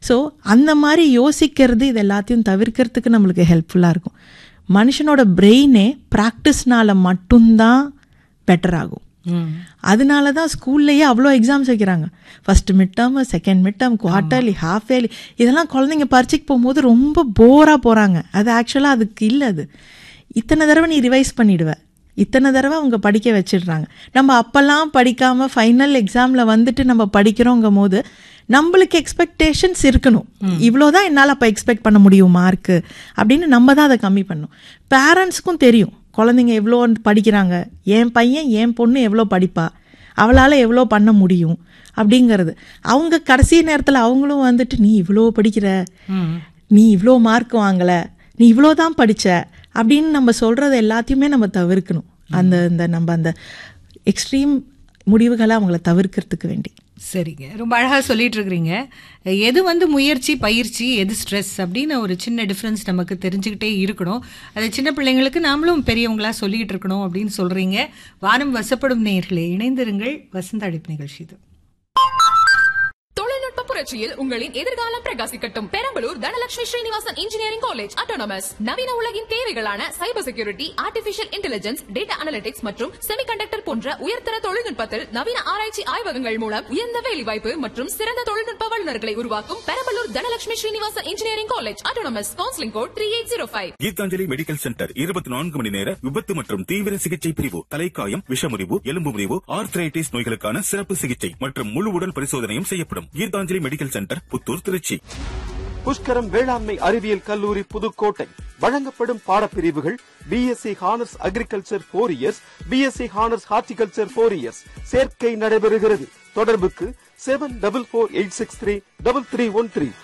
so அந்த மாதிரி யோசிக்கிறது இது எல்லாத்தையும் தவிர்க்கிறதுக்கு நம்மளுக்கு ஹெல்ப்ஃபுல்லாக இருக்கும் மனுஷனோட பிரெயினே ப்ராக்டிஸ்னால மட்டும்தான் பெட்டர் ஆகும் அதனால தான் ஸ்கூல்லையே அவ்வளோ எக்ஸாம்ஸ் வைக்கிறாங்க first mid term second mid term quarterly half yearly இதெல்லாம் குழந்தைங்க பரீட்சைக்கு போகும்போது ரொம்ப போராக போகிறாங்க அது ஆக்சுவலாக அதுக்கு இல்லை அது இத்தனை தடவை நீ ரிவைஸ் பண்ணிடுவ இத்தனை தடவை அவங்க படிக்க வச்சிடுறாங்க நம்ம அப்பெல்லாம் படிக்காம ஃபைனல் எக்ஸாம்ல வந்துட்டு நம்ம படிக்கிறோங்கும் போது நம்மளுக்கு எக்ஸ்பெக்டேஷன்ஸ் இருக்கணும் இவ்வளோதான் என்னால் அப்போ எக்ஸ்பெக்ட் பண்ண முடியும் மார்க்கு அப்படின்னு நம்ம தான் அதை கம்மி பண்ணணும் பேரண்ட்ஸுக்கும் தெரியும் குழந்தைங்க எவ்வளோ படிக்கிறாங்க என் பையன் என் பொண்ணு எவ்வளோ படிப்பா அவளால் எவ்வளோ பண்ண முடியும் அப்படிங்கிறது அவங்க கடைசி நேரத்தில் அவங்களும் வந்துட்டு நீ இவ்வளோ படிக்கிற நீ இவ்வளோ மார்க் வாங்கலை நீ இவ்வளோ தான் படித்த அப்படின்னு நம்ம சொல்கிறது எல்லாத்தையுமே நம்ம தவிர்க்கணும் அந்த இந்த நம்ம அந்த எக்ஸ்ட்ரீம் முடிவுகளை அவங்கள தவிர்க்கிறதுக்கு வேண்டி சரிங்க ரொம்ப அழகா சொல்லிட்டு இருக்கிறீங்க எது வந்து முயற்சி பயிற்சி எது ஸ்ட்ரெஸ் அப்படின்னு ஒரு சின்ன டிஃப்ரென்ஸ் நமக்கு தெரிஞ்சுக்கிட்டே இருக்கணும் அது சின்ன பிள்ளைங்களுக்கு நாமளும் பெரியவங்களா சொல்லிக்கிட்டு இருக்கணும் அப்படின்னு சொல்றீங்க வானம் வசப்படும் நேர்களே இணைந்திருங்கள் வசந்த அழைப்பு நிகழ்ச்சி இது தொழில்நுட்ப புரட்சியில் உங்களின் எதிர்காலம் பிரகாசிக்கட்டும் Perambalur Dhanalakshmi Srinivasan engineering college autonomous நவீன உலகின் தேவைகளான cyber security artificial intelligence data analytics மற்றும் செமிகண்டக்டர் போன்ற உயர்தர தொழில்நுட்பத்தில் நவீன ஆராய்ச்சி ஆய்வகங்கள் மூலம் உயர்ந்த வேலைவாய்ப்பு மற்றும் சிறந்த தொழில்நுட்ப வல்லுநர்களை உருவாக்கும் Perambalur Dhanalakshmi Srinivasan engineering college autonomous counselling code three eight zero five Geethanjali medical centre இருபத்தி நான்கு மணி நேர விபத்து மற்றும் தீவிர சிகிச்சை பிரிவு தலைக்காயம் விஷமுறிவு எலும்பு முறிவு ஆர்த்ரைட்டிஸ் நோய்களுக்கான சிறப்பு சிகிச்சை மற்றும் முழு உடல் பரிசோதனையும் செய்யப்படும் கீதாஞ்சலி மெடிக்கல் சென்டர் புத்தூர் திருச்சி புஷ்கரம் வேளாண்மை அறிவியல் கல்லூரி புதுக்கோட்டை வழங்கப்படும் பாடப்பிரிவுகள் BSc honours agriculture four years BSc honours horticulture four years சேர்க்கை நடைபெறுகிறது தொடர்புக்கு seven double four eight six three double three one three